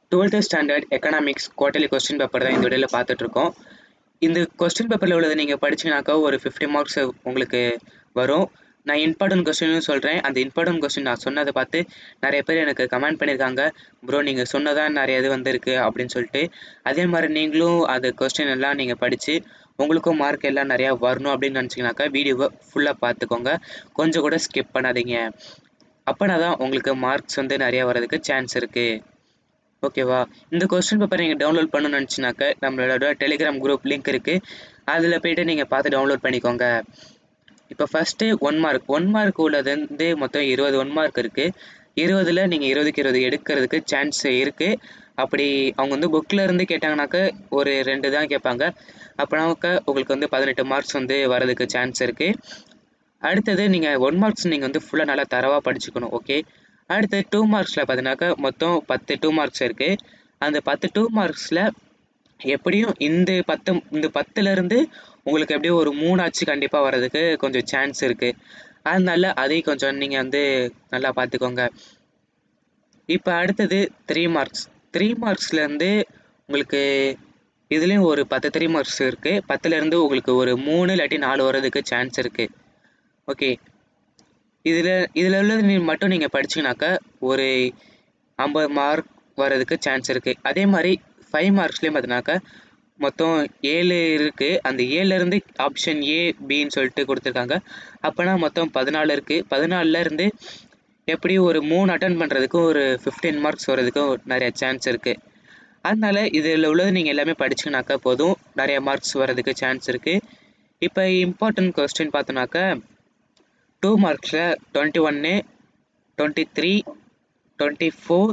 twelfth standard economics quarterly question paper தான் இந்த வீடியோவில் பார்த்துட்ருக்கோம் இந்த கொஸ்டின் பேப்பரில் உள்ளதை நீங்கள் படிச்சீங்கனாக்கா ஒரு ஃபிஃப்டி மார்க்ஸ் உங்களுக்கு வரும் நான் இம்பார்ட்டன்ட் கொஸ்டினும் சொல்கிறேன் அந்த இம்பார்ட்டன்ட் கொஸ்டின் நான் சொன்னதை பார்த்து நிறைய பேர் எனக்கு கமெண்ட் பண்ணியிருக்காங்க ப்ரோ நீங்கள் சொன்னதான் நிறைய இது வந்திருக்கு அப்படின்னு சொல்லிட்டு அதே மாதிரி நீங்களும் அது கொஸ்டின் எல்லாம் நீங்கள் படித்து உங்களுக்கும் மார்க் எல்லாம் நிறையா வரணும் அப்படின்னு நினச்சிங்கனாக்கா வீடியோவை ஃபுல்லாக பார்த்துக்கோங்க கொஞ்சம் கூட ஸ்கிப் பண்ணாதீங்க அப்போனா தான் உங்களுக்கு மார்க்ஸ் வந்து நிறையா வர்றதுக்கு சான்ஸ் இருக்குது ஓகேவா இந்த கொஸ்டின் பேப்பர் நீங்கள் டவுன்லோட் பண்ணணும்னு நினச்சினாக்க நம்மளோட டெலிகிராம் குரூப் லிங்க் இருக்குது அதில் போய்ட்டு நீங்கள் பார்த்து டவுன்லோட் பண்ணிக்கோங்க இப்போ first one mark one mark உள்ளது வந்து மொத்தம் இருபது ஒன் மார்க் இருக்குது இருபதில் நீங்கள் இருபதுக்கு இருபது எடுக்கிறதுக்கு சான்ஸ் இருக்குது அப்படி அவங்க வந்து புக்கில் இருந்து கேட்டாங்கனாக்க ஒரு ரெண்டு தான் கேட்பாங்க அப்படின்னாக்க உங்களுக்கு வந்து பதினெட்டு மார்க்ஸ் வந்து வரதுக்கு சான்ஸ் இருக்குது அடுத்தது நீங்கள் ஒன் மார்க்ஸ் நீங்கள் வந்து ஃபுல்லாக நல்லா தரவாக படிச்சுக்கணும் ஓகே அடுத்து டூ மார்க்ஸில் பார்த்தீங்கன்னாக்கா மொத்தம் பத்து டூ மார்க்ஸ் இருக்குது அந்த பத்து டூ மார்க்ஸில் எப்படியும் இந்த பத்து இந்த பத்துலேருந்து உங்களுக்கு எப்படியும் ஒரு மூணாச்சு கண்டிப்பாக வர்றதுக்கு கொஞ்சம் சான்ஸ் இருக்குது அதனால அதையும் கொஞ்சம் நீங்கள் வந்து நல்லா பார்த்துக்கோங்க இப்போ அடுத்தது த்ரீ மார்க்ஸ் த்ரீ மார்க்ஸ்லேருந்து உங்களுக்கு இதுலேயும் ஒரு பத்து த்ரீ மார்க்ஸ் இருக்குது பத்துலேருந்து உங்களுக்கு ஒரு மூணு இல்லாட்டி நாலு வர்றதுக்கு சான்ஸ் இருக்குது ஓகே இதில் இதில் உள்ளது நீ மட்டும் நீங்கள் படிச்சிங்கனாக்கா ஒரு ஐம்பது மார்க் வர்றதுக்கு சான்ஸ் இருக்குது அதே மாதிரி ஃபைவ் மார்க்ஸ்லேயும் பார்த்தினாக்கா மொத்தம் ஏழு இருக்குது அந்த ஏழுலேருந்து ஆப்ஷன் ஏ பின்னு சொல்லிட்டு கொடுத்துருக்காங்க அப்போனா மொத்தம் பதினாலு இருக்குது பதினாலில் இருந்து எப்படியும் ஒரு மூணு அட்டன் பண்ணுறதுக்கு ஒரு ஃபிஃப்டீன் மார்க்ஸ் வர்றதுக்கும் நிறைய சான்ஸ் இருக்குது அதனால இதில் உள்ளது நீங்கள் எல்லாமே படிச்சிங்கனாக்கா போதும் நிறைய மார்க்ஸ் வர்றதுக்கு சான்ஸ் இருக்குது இப்போ இம்பார்ட்டன்ட் கொஸ்டின் பார்த்தோன்னாக்கா டூ மார்க்ஸில் டுவெண்ட்டி ஒன்று டுவெண்ட்டி த்ரீ டுவெண்ட்டி ஃபோர்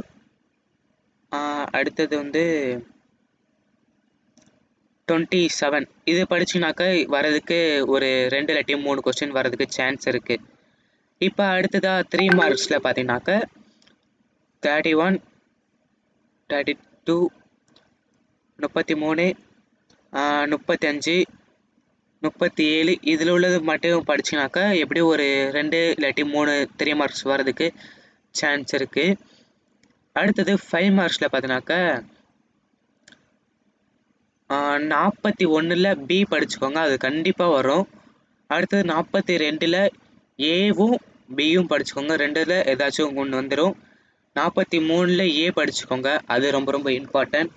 அடுத்தது வந்து டுவெண்ட்டி செவன் இது படிச்சிங்கனாக்கா வரதுக்கு ஒரு ரெண்டு இல்லாட்டி மூணு கொஸ்டின் வரதுக்கு சான்ஸ் இருக்குது இப்போ அடுத்ததாக த்ரீ மார்க்ஸில் பார்த்தீங்கன்னாக்கா தேர்ட்டி ஒன் தேர்ட்டி டூ முப்பத்தி மூணு முப்பத்தஞ்சு முப்பத்தி ஏழு இதில் உள்ளது மட்டும் படிச்சிங்கனாக்கா எப்படியும் ஒரு ரெண்டு இல்லாட்டி மூணு த்ரீ மார்க்ஸ் வர்றதுக்கு சான்ஸ் இருக்குது அடுத்தது ஃபைவ் மார்க்ஸில் பார்த்தீங்கன்னாக்கா நாற்பத்தி ஒன்றில் பி படிச்சுக்கோங்க அது கண்டிப்பாக வரும் அடுத்தது நாற்பத்தி ரெண்டில் ஏவும் பியும் படிச்சுக்கோங்க ரெண்டில் ஏதாச்சும் ஒன்று வந்துடும் நாற்பத்தி மூணில் ஏ படிச்சுக்கோங்க அது ரொம்ப ரொம்ப இம்பார்ட்டன்ட்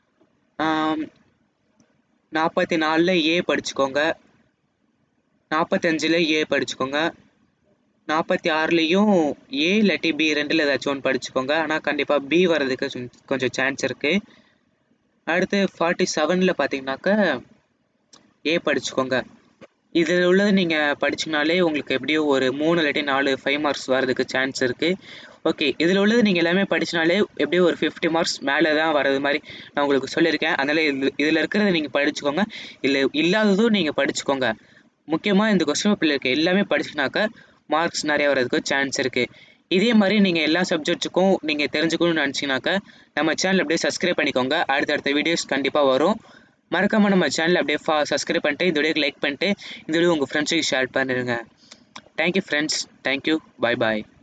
நாற்பத்தி நாலில் ஏ படிச்சுக்கோங்க நாற்பத்தஞ்சில் ஏ படிச்சுக்கோங்க நாற்பத்தி ஆறுலேயும் ஏ இல்லாட்டி பி ரெண்டில் ஏதாச்சும் ஒன்று படிச்சுக்கோங்க ஆனால் கண்டிப்பாக பி வர்றதுக்கு கொஞ்சம் சான்ஸ் இருக்குது அடுத்து ஃபார்ட்டி செவனில் பார்த்தீங்கன்னாக்கா ஏ படிச்சுக்கோங்க இதில் உள்ளது நீங்கள் படிச்சிங்கனாலே உங்களுக்கு எப்படியும் ஒரு மூணு இல்லாட்டி நாலு ஃபைவ் மார்க்ஸ் வரதுக்கு சான்ஸ் இருக்குது ஓகே இதில் உள்ளது நீங்கள் எல்லாமே படிச்சினாலே எப்படியும் ஒரு ஃபிஃப்டி மார்க்ஸ் மேலே தான் வர்றது மாதிரி நான் உங்களுக்கு சொல்லியிருக்கேன் அதனால் இது இதில் இருக்கிறத நீங்கள் படிச்சுக்கோங்க இல்லை இல்லாததும் நீங்கள் படிச்சுக்கோங்க முக்கியமாக இந்த கொஸ்டின் பேப்பரில் இருக்க எல்லாமே படிச்சினாக்கா மார்க்ஸ் நிறைய வர்றதுக்கு சான்ஸ் இருக்குது இதே மாதிரி நீங்கள் எல்லா சப்ஜெக்ட்டுக்கும் நீங்கள் தெரிஞ்சுக்கணும்னு நினச்சிங்கனாக்கா நம்ம சேனல் அப்படியே சப்ஸ்கிரைப் பண்ணிக்கோங்க அடுத்தடுத்த வீடியோஸ் கண்டிப்பாக வரும் மறக்காமல் நம்ம சேனல் அப்படியே ஃபா சப்ஸ்கிரைப் பண்ணிட்டு இந்த வீடியோக்கு லைக் பண்ணிட்டு இந்த வீடியோ உங்கள் ஃப்ரெண்ட்ஸுக்கு ஷேர் பண்ணிடுங்க தேங்க்யூ ஃப்ரெண்ட்ஸ் தேங்க்யூ பாய் பாய்